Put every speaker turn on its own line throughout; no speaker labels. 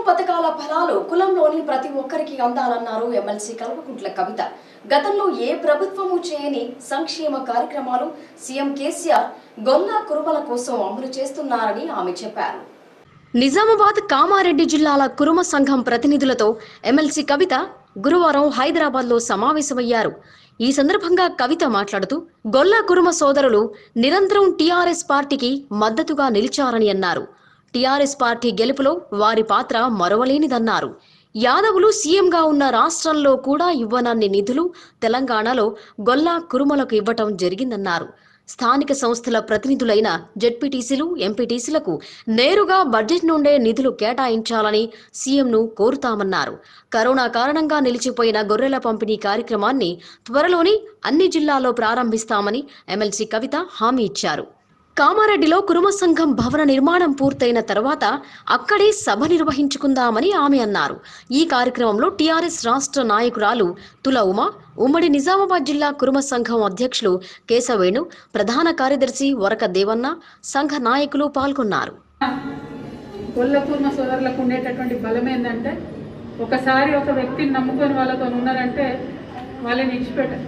పథకాల ఫలాలు కులంలోని ప్రతి ఒక్కరికి అందాలన్నారు ఎమ్మెల్సీ కల్వకుంట్ల కవిత గతంలో ఏ ప్రభుత్వము చేయని సంక్షేమ కార్యక్రమాలు సీఎం కేసీఆర్ గొల్లా కురుమల కోసం అమలు చేస్తున్నారని ఆమె చెప్పారు నిజామాబాద్ కామారెడ్డి జిల్లాల కురుమ సంఘం ప్రతినిధులతో ఎమ్మెల్సీ కవిత గురువారం హైదరాబాద్ లో సమావేశమయ్యారు ఈ సందర్భంగా కవిత మాట్లాడుతూ గొల్లా కురుమ సోదరులు నిరంతరం టీఆర్ఎస్ పార్టీకి మద్దతుగా నిలిచారని అన్నారు టీఆర్ఎస్ పార్టీ గెలుపులో వారి పాత్ర మరవలేనిదన్నారు యాదవులు సీఎంగా ఉన్న రాష్ట్రంలో కూడా ఇవ్వనన్ని నిధులు తెలంగాణలో గొల్లా కురుమలకు ఇవ్వటం జరిగిందన్నారు స్థానిక సంస్థల ప్రతినిధులైన జెడ్పీటీసీలు ఎంపీటీసీలకు నేరుగా బడ్జెట్ నుండే నిధులు కేటాయించాలని సీఎంను కోరుతామన్నారు కరోనా కారణంగా నిలిచిపోయిన గొర్రెల పంపిణీ కార్యక్రమాన్ని త్వరలోని అన్ని జిల్లాల్లో ప్రారంభిస్తామని ఎమ్మెల్సీ కవిత హామీ ఇచ్చారు కామారెడ్డిలో కురుమ సంఘం భవన నిర్మాణం పూర్తయిన తర్వాత అక్కడే సభ నిర్వహించుకుందామని ఆమె అన్నారు ఈ కార్యక్రమంలో టీఆర్ఎస్ రాష్ట్ర నాయకురాలు తుల ఉమ ఉమ్మడి నిజామాబాద్ జిల్లా కురుమ సంఘం అధ్యక్షులు కేశవేణు ప్రధాన కార్యదర్శి వరక దేవన్న సంఘ నాయకులు పాల్గొన్నారు
కొల్లపూర్ణ సోదరులకు ఉండేటటువంటి బలం ఏంటంటే ఒకసారి ఒక వ్యక్తిని నమ్ముకొని వాళ్ళతో ఉన్నారంటే వాళ్ళని ఇచ్చిపెట్టారు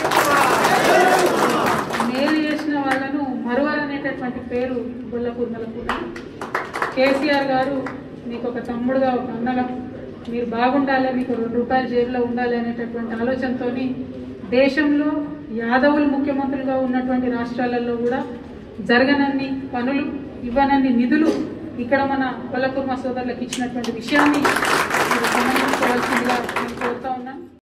మేలు చేసిన వాళ్ళను మరువరనేటటువంటి పేరు గొల్లపూర్ణలకు కూడా కేసీఆర్ గారు మీకు ఒక తమ్ముడుగా ఒక అన్నగా మీరు బాగుండాలి మీకు రెండు రూపాయలు జేబులో ఉండాలి అనేటటువంటి ఆలోచనతో దేశంలో యాదవులు ముఖ్యమంత్రులుగా ఉన్నటువంటి రాష్ట్రాలలో కూడా జరగనన్ని పనులు ఇవ్వనన్ని నిధులు ఇక్కడ మన కొల్లకుర్మ సోదరులకు ఇచ్చినటువంటి విషయాన్ని మీరు గమనించవలసిందిగా నేను కోరుతా ఉన్నాను